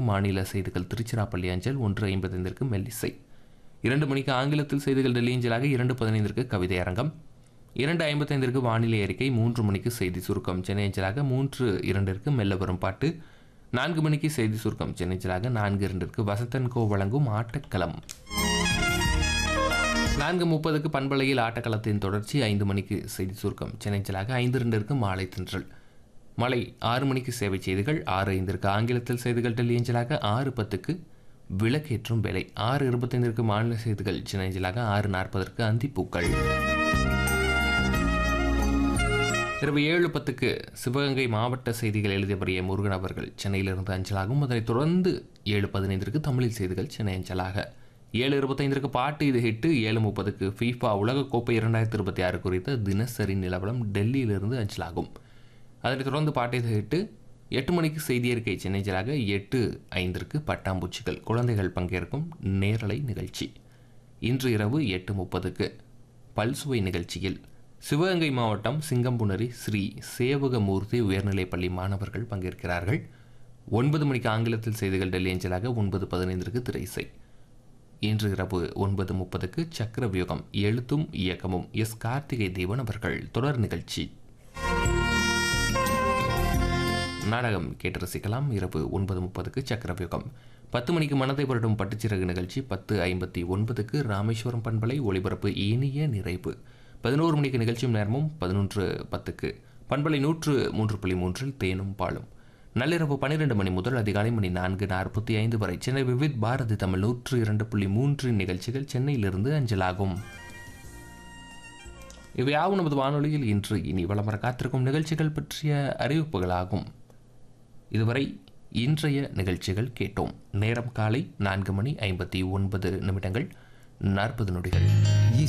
மாநில செய்திகள் திருச்சிராப்பள்ளி அஞ்சல் ஒன்று ஐம்பத்தைந்திற்கு மெல்லிசை இரண்டு மணிக்கு ஆங்கிலத்தில் செய்திகள் டெல்லி அஞ்சலாக இரண்டு பதினைந்திற்கு கவிதை அரங்கம் இரண்டு ஐம்பத்தைந்திற்கு வானிலை அறிக்கை மூன்று மணிக்கு செய்தி சுருக்கம் சென்னை அஞ்சலாக மூன்று இரண்டிற்கு மெல்ல வரும் பாட்டு நான்கு மணிக்கு செய்தி சுருக்கம் சென்னை அஞ்சலாக நான்கு இரண்டிற்கு வசத்தன் கோ வழங்கும் ஆட்டக்களம் நான்கு முப்பதுக்கு பண்பலையில் ஆட்டக்களத்தின் தொடர்ச்சி ஐந்து மணிக்கு செய்தி சுருக்கம் சென்னை அஞ்சலாக ஐந்து இரண்டிற்கு மாலை தின்றல் மலை ஆறு மணிக்கு சேவை செய்திகள் ஆறு ஐந்திற்கு ஆங்கிலத்தில் செய்திகள் டெல்லி அஞ்சலாக ஆறு பத்துக்கு விளக்கேற்றும் வேலை ஆறு இருபத்தைந்திற்கு மாநில செய்திகள் சென்னை அஞ்சலாக ஆறு நாற்பதற்கு அந்திப்பூக்கள் இரவு ஏழு பத்துக்கு சிவகங்கை மாவட்ட செய்திகள் எழுதியவர் ஏ முருகன் அவர்கள் சென்னையிலிருந்து அஞ்சலாகும் அதனைத் தொடர்ந்து ஏழு பதினைந்திற்கு தமிழில் செய்திகள் சென்னை அஞ்சலாக ஏழு இருபத்தைந்திற்கு பாட்டு இது ஹிட்டு ஏழு முப்பதுக்கு ஃபீஃபா உலகக்கோப்பை இரண்டாயிரத்தி இருபத்தி ஆறு குறித்த தினசரி நிலவரம் டெல்லியிலிருந்து அஞ்சலாகும் அதனைத் தொடர்ந்து பாட்டு இது ஹிட்டு எட்டு மணிக்கு செய்தி அறிக்கை சென்னை அஞ்சலாக எட்டு ஐந்திற்கு பட்டாம்பூச்சிகள் குழந்தைகள் பங்கேற்கும் நேரலை நிகழ்ச்சி இன்று இரவு எட்டு முப்பதுக்கு பல்சுவை நிகழ்ச்சியில் சிவகங்கை மாவட்டம் சிங்கம்புணரி ஸ்ரீ சேவகமூர்த்தி உயர்நிலைப்பள்ளி மாணவர்கள் பங்கேற்கிறார்கள் ஒன்பது மணிக்கு ஆங்கிலத்தில் செய்திகள் டெல்லி அஞ்சலாக ஒன்பது பதினைந்திற்கு திரைசை இன்று இரவு ஒன்பது முப்பதுக்கு சக்கரவியூகம் எழுத்தும் இயக்கமும் எஸ் கார்த்திகை தேவன் அவர்கள் தொடர் நிகழ்ச்சி நாடகம் கேட்டு ரசிக்கலாம் இரவு ஒன்பது முப்பதுக்கு சக்கரவியூகம் பத்து மணிக்கு மனதை வருடம் பட்டுச்சிறகு நிகழ்ச்சி பத்து ஐம்பத்தி ஒன்பதுக்கு ராமேஸ்வரம் பண்பலை ஒளிபரப்பு இனிய நிறைவு பதினோரு மணிக்கு நிகழ்ச்சியும் நேரமும் பதினொன்று பத்துக்கு பண்பலை நூற்று மூன்று புள்ளி மூன்றில் தேனும் பாலும் நள்ளிரவு பன்னிரண்டு மணி முதல் அதிகாலை மணி நான்கு நாற்பத்தி ஐந்து வரை சென்னை விவித் பாரதி தமிழ் நூற்று இரண்டு புள்ளி மூன்று நிகழ்ச்சிகள் சென்னையிலிருந்து அஞ்சலாகும் இவையாவும் நமது வானொலியில் இன்று இனி வளமர காத்திருக்கும் நிகழ்ச்சிகள் பற்றிய அறிவிப்புகளாகும் இதுவரை இன்றைய நிகழ்ச்சிகள் கேட்டோம் நேரம் காலை நான்கு மணி ஐம்பத்தி ஒன்பது நிமிடங்கள் நாற்பது நொடிகள்